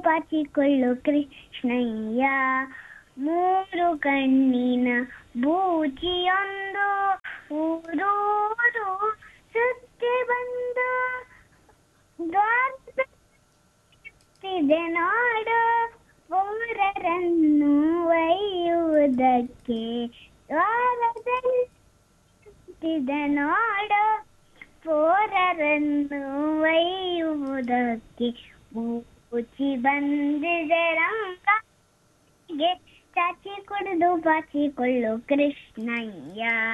ಪಾಚಿಕೊಳ್ಳು ಕೃಷ್ಣಯ್ಯ ಮೂರು ಕಣ್ಣಿನ ಬೂಚಿಯೊಂದು ಊರೂರು ಸುತ್ತಿ ಬಂದು ದ್ವಾರದೆ ನಾಡು ಪೌರರನ್ನು ಒಯ್ಯುವುದಕ್ಕೆ ದ್ವಾರದಲ್ಲಿ ನಾಡು ಪೋರರನ್ನು ಒಯ್ಯುವುದಕ್ಕೆ ಮೂಚಿ ಬಂದಿದೆ ರಂಗಗೆ ಚಾಚಿ ಕುಡಿದು ಬಾಚಿಕೊಳ್ಳು ಕೃಷ್ಣಯ್ಯ